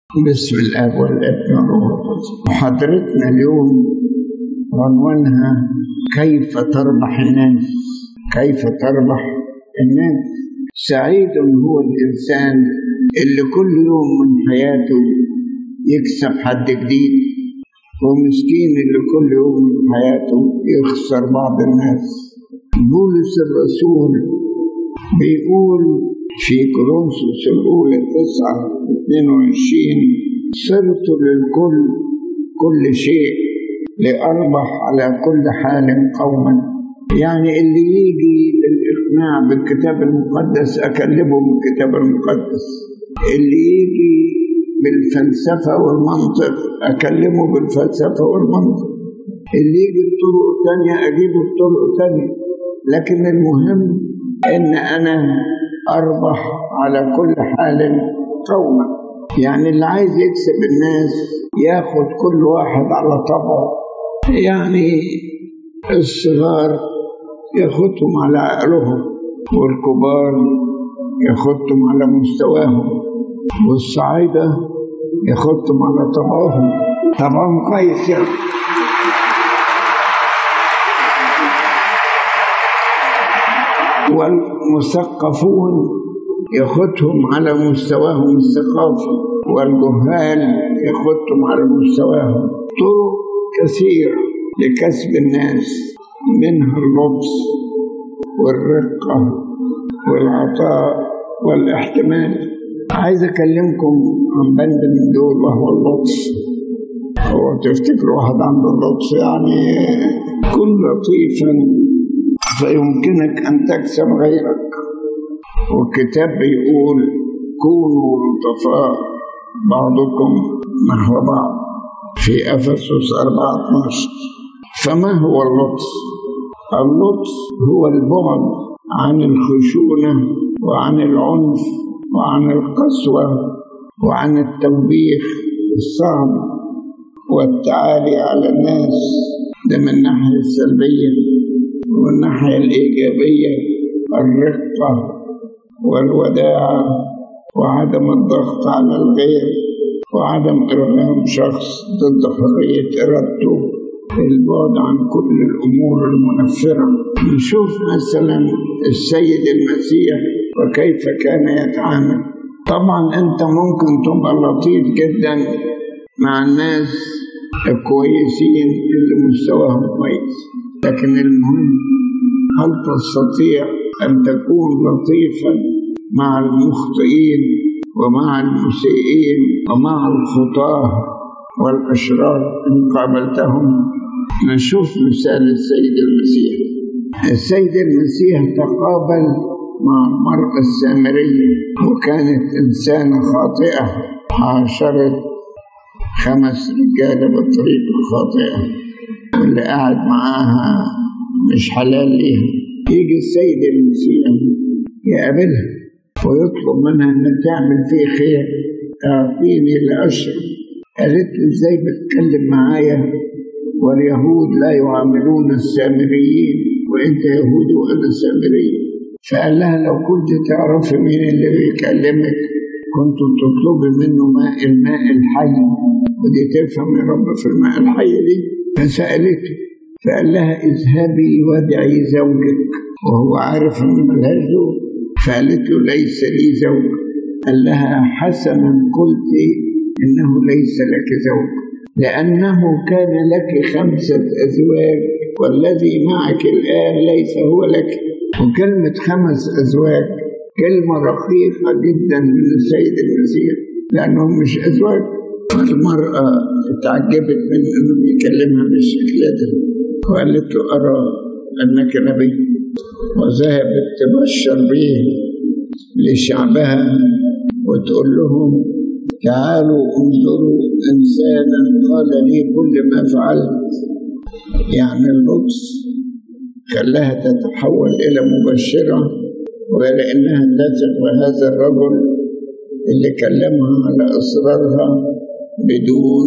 بسم الله والابن والروح القدس محاضرتنا اليوم عنوانها كيف تربح الناس كيف تربح الناس سعيد هو الإنسان اللي كل يوم من حياته يكسب حد جديد ومسكين اللي كل يوم من حياته يخسر بعض الناس بولس الرسول بيقول في كورنثوس الأولى تسعة 22 صرت للكل كل شيء لأربح على كل حال قوما يعني اللي يجي للإقناع بالكتاب المقدس أكلمه بالكتاب المقدس اللي يجي بالفلسفة والمنطق أكلمه بالفلسفة والمنطق اللي يجي بطرق تانية أجيبه بطرق تانية لكن المهم إن أنا أربح على كل حال قوما يعني اللي عايز يكسب الناس ياخد كل واحد على طبعه يعني الصغار ياخدهم على عقلهم والكبار ياخدهم على مستواهم والصعايدة ياخدهم على طبعهم طبعهم كويس يعني والمثقفون ياخدهم على مستواهم الثقافي والجهال ياخدهم على مستواهم طرق كثيرة لكسب الناس منها اللبس والرقة والعطاء والاحتمال عايز أكلمكم عن بند من دول وهو اللطف هو تفتكر واحد عنده اللطف يعني كن لطيفا فيمكنك أن تكسب غيرك والكتاب بيقول كونوا لطفاء بعضكم نحو بعض في أفسس 4 فما هو اللطف؟ اللطف هو البعد عن الخشونة وعن العنف وعن القسوة وعن التوبيخ الصعب والتعالي على الناس ده من الناحية السلبية والناحية الإيجابية الرقة والوداعة وعدم الضغط على الغير وعدم إرغام شخص ضد حرية إرادته البعد عن كل الأمور المنفرة نشوف مثلا السيد المسيح وكيف كان يتعامل طبعا أنت ممكن تبقى لطيف جدا مع الناس الكويسين اللي مستواهم كويس لكن المهم هل تستطيع أن تكون لطيفا مع المخطئين ومع المسيئين ومع الخطاة والأشرار إن قابلتهم نشوف مثال السيد المسيح السيد المسيح تقابل مع المرأة السامرية وكانت إنسانة خاطئة عاشرت خمس رجالة بالطريقة الخاطئة واللي قاعد معاها مش حلال ليها يجي السيد المسيح يقابلها ويطلب منها ان تعمل فيه خير اعطيني لاشرب قالت له ازاي بتتكلم معايا واليهود لا يعاملون السامريين وانت يهودي وانا سامري فقال لها لو كنت تعرفي مين اللي بيكلمك كنت تطلبي منه ماء الماء الحي ودي تفهم يا رب في الماء الحي دي فسالته فقال لها اذهبي وادعي زوجك وهو عارف ان ملهاش زوج فقالت له ليس لي زوج قال لها حسنا قلت انه ليس لك زوج لانه كان لك خمسه ازواج والذي معك الان ليس هو لك وكلمه خمس ازواج كلمه رقيقه جدا من السيد المسيح لانهم مش ازواج فالمراه اتعجبت من انه بيكلمها بالشكل ده وقالت له ارى انك نبي وذهبت تبشر به لشعبها وتقول لهم تعالوا انظروا انسانا قال لي كل ما فعلت يعني اللطف خلاها تتحول الى مبشره ولانها تثق بهذا الرجل اللي كلمها على اسرارها بدون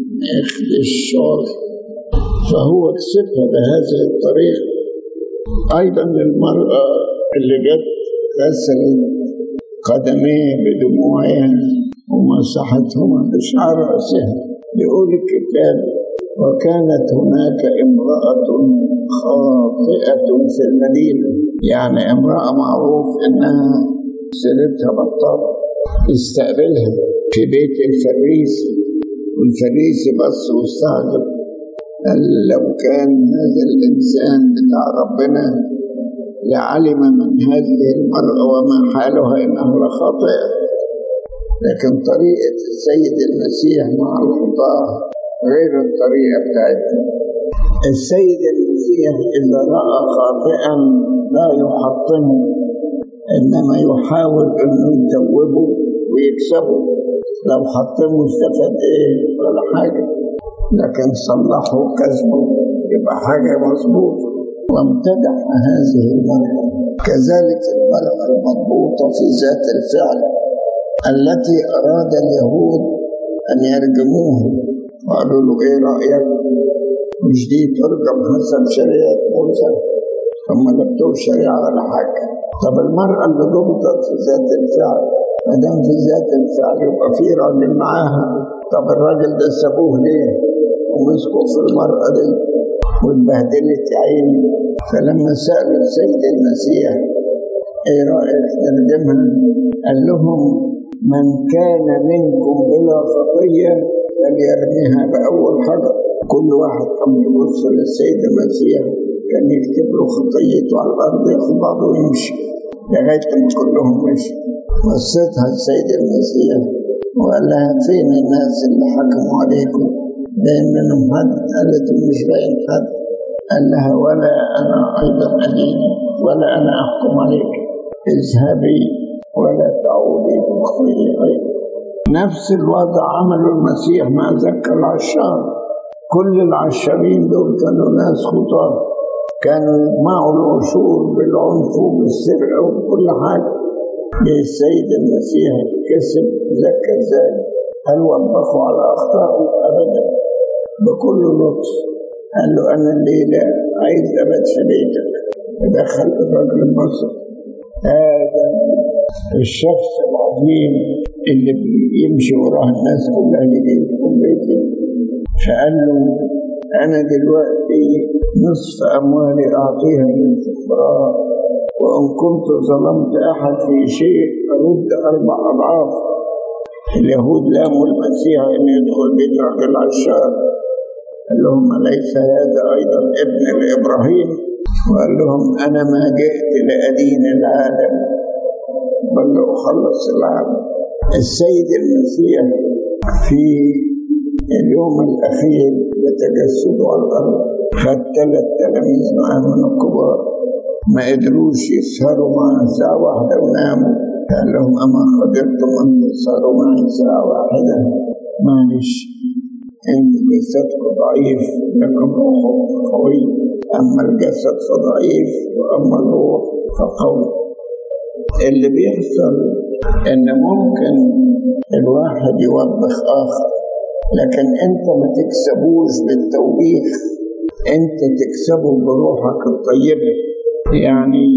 اخدشار فهو كسبها بهذه الطريقه أيضا المرأة اللي جت غسلت قدميه بدموعها ومسحتهما بشعر رأسها يقول الكتاب وكانت هناك امرأة خاطئة في المدينة يعني امرأة معروف انها سيرتها بطالة استقبلها في بيت الفريسي والفريسي بص واستعجب قال لو كان هذا الإنسان بتاع ربنا لعلم من هذه المرأة وما حالها إنه لخاطئ لكن طريقة السيد المسيح مع الخطاة غير الطريقة بتاعتنا السيد المسيح إذا رأى خاطئا لا يحطمه إنما يحاول إنه يتوبه ويكسبه لو حطمه استفاد إيه ولا حاجة لكن صلحه كسبه يبقى حاجة مظبوطة وامتدح هذه المرأة كذلك المرأة المضبوطة في ذات الفعل التي أراد اليهود أن يرجموها وقالوا له إيه رأيك؟ مش دي ترجم حسب شريعة موسى هم لا بتوع شريعة ولا حاجة طب المرأة اللي ضبطت في ذات الفعل ما دام في ذات الفعل يبقى في راجل معاها طب الراجل ده سابوه ليه؟ ومسكوا في المرأة دي واتبهدلت يا عيني فلما سألوا السيد المسيح ايه رأيك ترجمها؟ قال لهم من كان منكم بلا خطية فليرميها بأول حجر كل واحد كان يبص للسيد المسيح كان يكتب له خطيته على الأرض ياخد بعضه ويمشي لغاية ما كلهم مشي وصيتها السيد المسيح وقال لها فين الناس اللي حكموا عليكم باين منهم حد قالت مش باين حد قال لها ولا أنا أيضا أدين ولا أنا أحكم عليك اذهبي ولا تعودي بالخير أيضا نفس الوضع عمله المسيح مع زكى العشار كل العشارين دول كانوا ناس خطاة كانوا يجمعوا العشور بالعنف وبالسرقة وبكل حاجة السيد المسيح كسب زكى ازاي هل وبخوا على أخطائه أبدا بكل لطف قال له أنا الليلة عايز أبات في بيتك دخل الراجل المصري هذا الشخص العظيم اللي بيمشي وراه الناس كلها اللي يدخل بيتي فقال له أنا دلوقتي نصف أموالي أعطيها للفقراء وإن كنت ظلمت أحد في شيء أرد أربع أضعاف اليهود لاموا المسيح أن يدخل بيت رجل عشار قال لهم أليس هذا أيضا ابن لإبراهيم وقال لهم أنا ما جئت لأدين العالم بل لأخلص العالم السيد المسيح في اليوم الأخير لتجسده على الأرض خد ثلاث تلاميذ معاه من الكبار ما قدروش يسهروا معاه ساعة واحدة وناموا قال لهم أما قدرتم أن تسهروا معي ساعة واحدة معلش إن جسدكم ضعيف لكن روحكم قوي أما الجسد فضعيف وأما الروح فقوي اللي بيحصل إن ممكن الواحد يوبخ آخر لكن أنت ما تكسبوش بالتوبيخ أنت تكسبه بروحك الطيبة يعني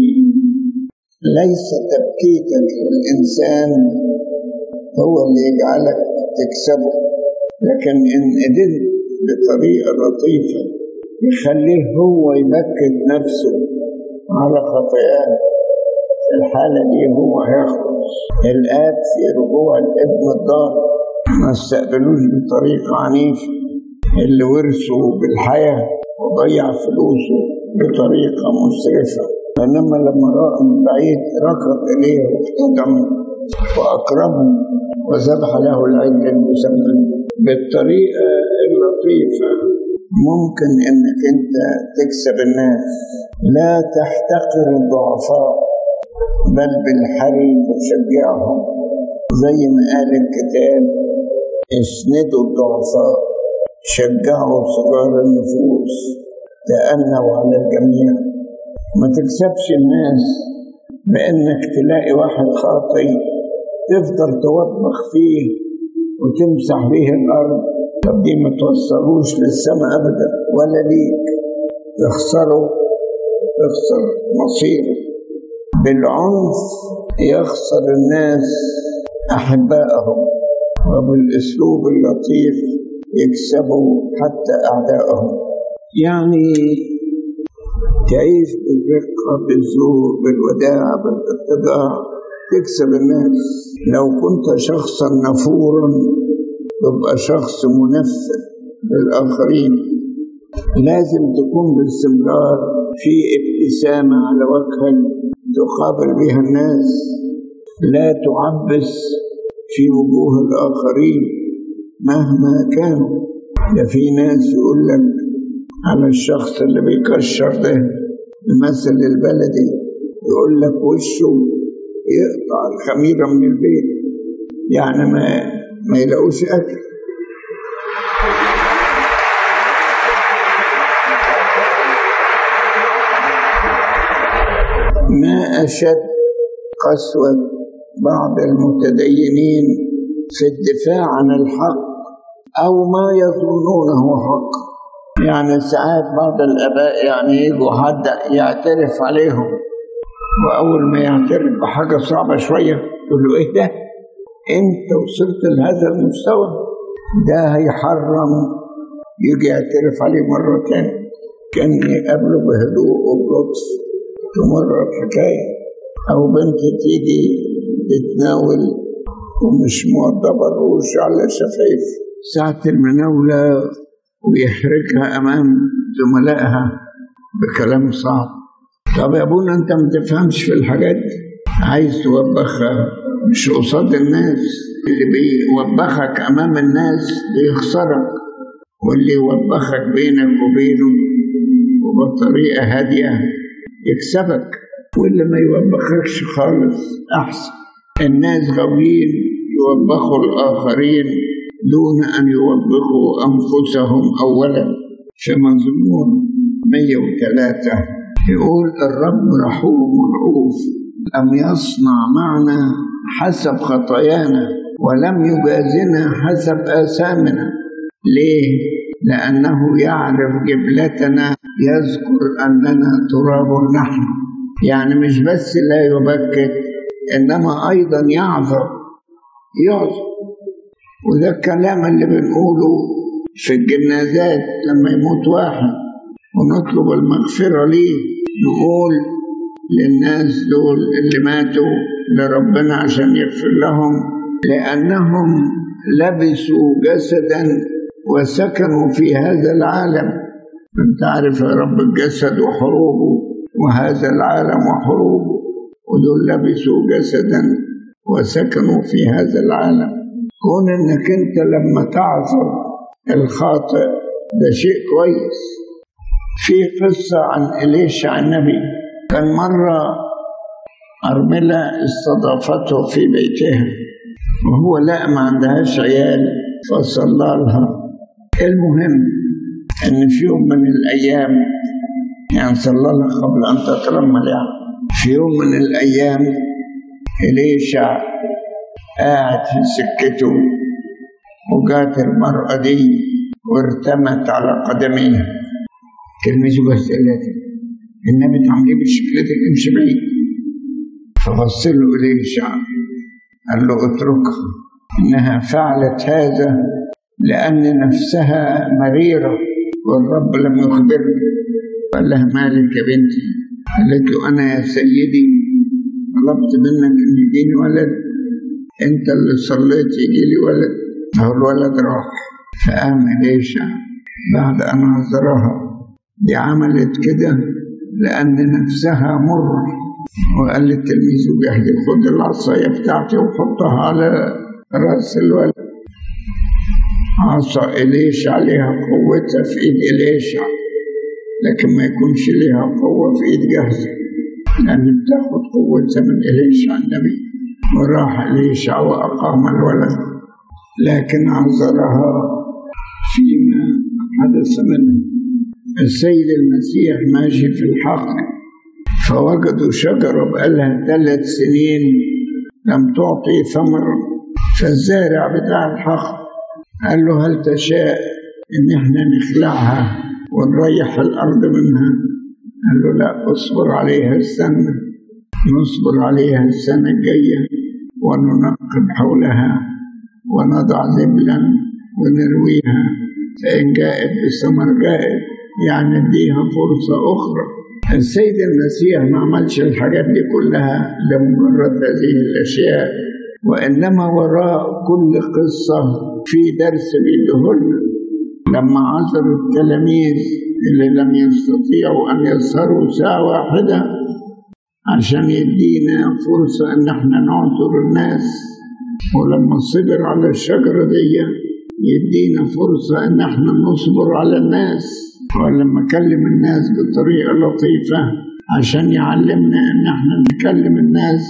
ليس تبكيتك للإنسان هو اللي يجعلك تكسبه لكن إن قدرت بطريقة لطيفة يخليه هو يبكت نفسه على خطاياه في الحالة دي هو هيخلص الآب في رجوع الابن الضال ما استقبلوش بطريقة عنيفة اللي ورثوا بالحياة وضيع فلوسه بطريقة مسرفة إنما لما رأى من بعيد ركض إليه واقتدم وأكرمه وذبح له العجل المسمى بالطريقة اللطيفة ممكن إنك أنت تكسب الناس لا تحتقر الضعفاء بل بالحري تشجعهم زي ما قال الكتاب اسندوا الضعفاء شجعوا صغار النفوس تأنوا على الجميع ما تكسبش الناس بأنك تلاقي واحد خاطي تفضل توبخ فيه وتمسح به الأرض طب دي ما توصلوش للسماء أبدا ولا ليك تخسره تخسر مصيره بالعنف يخسر الناس أحبائهم وبالأسلوب اللطيف يكسبوا حتى أعدائهم يعني تعيش بالرقة بالذوق بالوداع بالاتباع تكسب الناس لو كنت شخصا نفورا تبقى شخص منفر للآخرين لازم تكون باستمرار في ابتسامة على وجهك تقابل بها الناس لا تعبس في وجوه الآخرين مهما كانوا ده في ناس يقول لك على الشخص اللي بيكشر ده المثل البلدي يقول لك وشه يقطع الخميرة من البيت يعني ما ما يلاقوش أكل ما أشد قسوة بعض المتدينين في الدفاع عن الحق أو ما يظنونه حق يعني ساعات بعض الآباء يعني يجوا حد يعترف عليهم وأول ما يعترف بحاجة صعبة شوية يقول له إيه ده؟ أنت وصلت لهذا المستوى ده هيحرم يجي يعترف عليه مرة تانية كان يقابله بهدوء وبلطف تمر الحكاية أو بنت تيجي تتناول ومش موضبة الروش على شفايف ساعة المناولة ويحرجها أمام زملائها بكلام صعب طب يا ابونا انت ما تفهمش في الحاجات دي عايز توبخها مش قصاد الناس اللي بيوبخك امام الناس بيخسرك واللي يوبخك بينك وبينه وبطريقه هاديه يكسبك واللي ما يوبخكش خالص احسن الناس غاويين يوبخوا الاخرين دون ان يوبخوا انفسهم اولا في مزمور 103 يقول الرب رحوم رؤوف لم يصنع معنا حسب خطايانا ولم يجازنا حسب آثامنا ليه؟ لأنه يعرف جبلتنا يذكر أننا تراب نحن يعني مش بس لا يبكت إنما أيضا يعذر يعذر وده الكلام اللي بنقوله في الجنازات لما يموت واحد ونطلب المغفرة ليه نقول للناس دول اللي ماتوا لربنا عشان يغفر لهم لأنهم لبسوا جسدا وسكنوا في هذا العالم انت عارف يا رب الجسد وحروبه وهذا العالم وحروبه ودول لبسوا جسدا وسكنوا في هذا العالم كون انك انت لما تعذر الخاطئ ده شيء كويس في قصة عن إليشع النبي كان مرة أرملة استضافته في بيتها وهو لا ما عندهاش عيال فصلى لها المهم إن في يوم من الأيام يعني صلى لها قبل أن تترمل يعني في يوم من الأيام إليشع قاعد في سكته وجات المرأة دي وارتمت على قدميها تلميذه بس قالت النبي تعمليه بالشكل ده امشي بعيد فبص له إليشع قال له اتركها إنها فعلت هذا لأن نفسها مريرة والرب لم يخبرني قال لها مالك يا بنتي قالت له أنا يا سيدي طلبت منك إن يجيني ولد أنت اللي صليت يجي لي ولد أهو الولد راح فقام إليشع بعد أن عذرها دي عملت كده لأن نفسها مرة وقال للتلميذ بيحكي خد العصاية بتاعتي وحطها على رأس الولد عصا إليش عليها قوتها في إيد إليشع لكن ما يكونش ليها قوة في إيد جهزة لأن بتاخد قوتها من إليشع النبي وراح إليشع وأقام الولد لكن عذرها فيما حدث منه السيد المسيح ماشي في الحق فوجدوا شجرة بقالها ثلاث سنين لم تعطي ثمرا فالزارع بتاع الحق قال له هل تشاء إن احنا نخلعها ونريح الأرض منها قال له لا اصبر عليها السنة نصبر عليها السنة الجاية وننقب حولها ونضع ذبلا ونرويها فإن جاءت بثمر جاءت يعني اديها فرصة أخرى السيد المسيح ما عملش الحاجات دي كلها لمجرد هذه الأشياء وإنما وراء كل قصة في درس بيديهولنا لما عذر التلاميذ اللي لم يستطيعوا أن يسهروا ساعة واحدة عشان يدينا فرصة إن احنا نعذر الناس ولما صبر على الشجرة دي يدينا فرصة إن احنا نصبر على الناس ولما كلم الناس بطريقة لطيفة عشان يعلمنا إن احنا نكلم الناس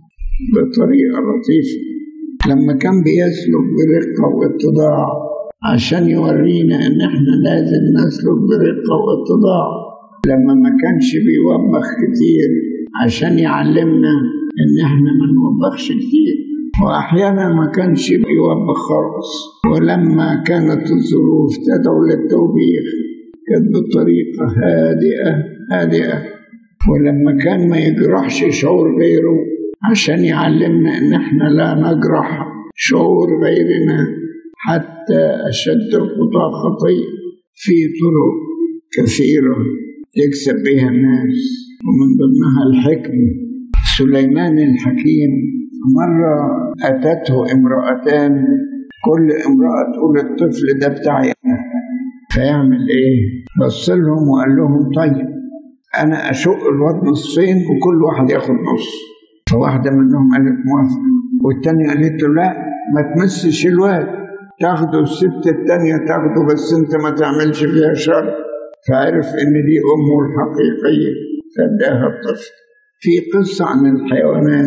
بطريقة لطيفة لما كان بيسلك برقة واتضاع عشان يورينا إن احنا لازم نسلك برقة واتضاع لما ما كانش بيوبخ كتير عشان يعلمنا إن احنا ما نوبخش كتير وأحيانا ما كانش بيوبخ خالص ولما كانت الظروف تدعو للتوبيخ كانت بطريقة هادئة هادئة ولما كان ما يجرحش شعور غيره عشان يعلمنا إن إحنا لا نجرح شعور غيرنا حتى أشد الخطى خطية في طرق كثيرة يكسب بها الناس ومن ضمنها الحكمة سليمان الحكيم مرة أتته امرأتان كل امرأة تقول الطفل ده بتاعي أنا فيعمل إيه؟ بص لهم وقال لهم طيب أنا أشق الواد نصفين وكل واحد ياخد نص فواحدة منهم قالت موافقة والتانية قالت له لا ما تمسش الواد تاخده الست التانية تاخده بس انت ما تعملش فيها شر فعرف ان دي امه الحقيقية فاداها الطفل في قصة عن الحيوانات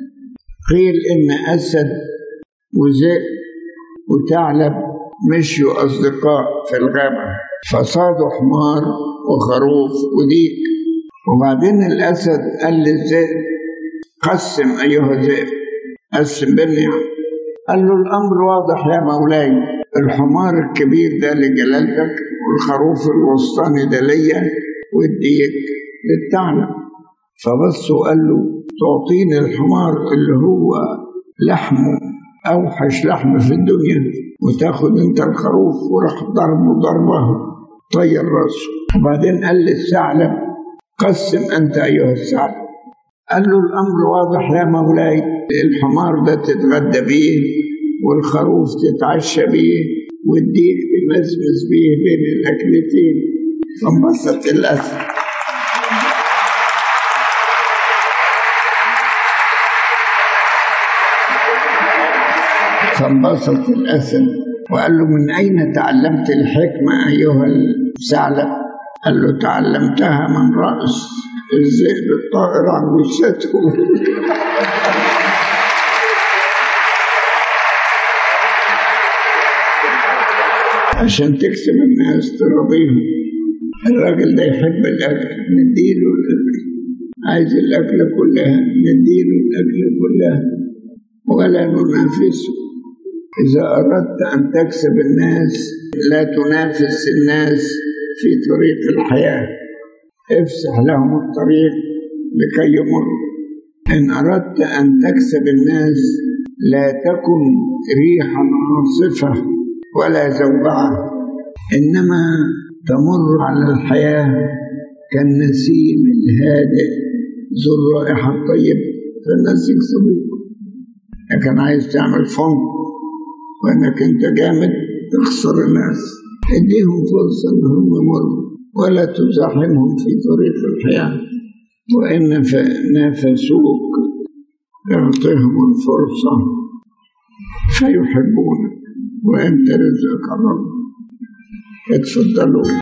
قيل ان اسد وذئب وثعلب مشوا اصدقاء في الغابة فصادوا حمار وخروف وديك وبعدين الاسد قال للذئب قسم ايها الذئب قسم بيني قال له الامر واضح يا مولاي الحمار الكبير ده لجلالتك والخروف الوسطاني ده ليا والديك للثعلب فبص وقال له تعطيني الحمار اللي هو لحمه اوحش لحم في الدنيا وتاخد انت الخروف وراح ضربه ضربه طير راسه وبعدين قال للثعلب قسم انت ايها الثعلب قال له الامر واضح يا مولاي الحمار ده تتغدى بيه والخروف تتعشى بيه والديك تمزمز بيه بين الاكلتين فانبسط الاسد فانبسط الاسد وقال له من اين تعلمت الحكمه ايها الثعلب قال له تعلمتها من راس الذئب الطائر عن جثته عشان تكسب الناس ترضيهم الراجل ده يحب الأكل نديله الأكل عايز الأكل كلها نديله الأكل كلها ولا ننافسه إذا أردت أن تكسب الناس لا تنافس الناس في طريق الحياة افسح لهم الطريق لكي يمروا إن أردت أن تكسب الناس لا تكن ريحا عاصفة ولا زوبعة إنما تمر على الحياة كالنسيم الهادئ ذو الرائحة الطيبة فالناس يكسبوك لكن عايز تعمل فن وإنك أنت جامد تخسر الناس اديهم فرصة إنهم يمروا ولا تزاحمهم في طريق الحياة وإن نافسوك اعطهم الفرصة فيحبونك وأنت رزقك الرب اتفضلوا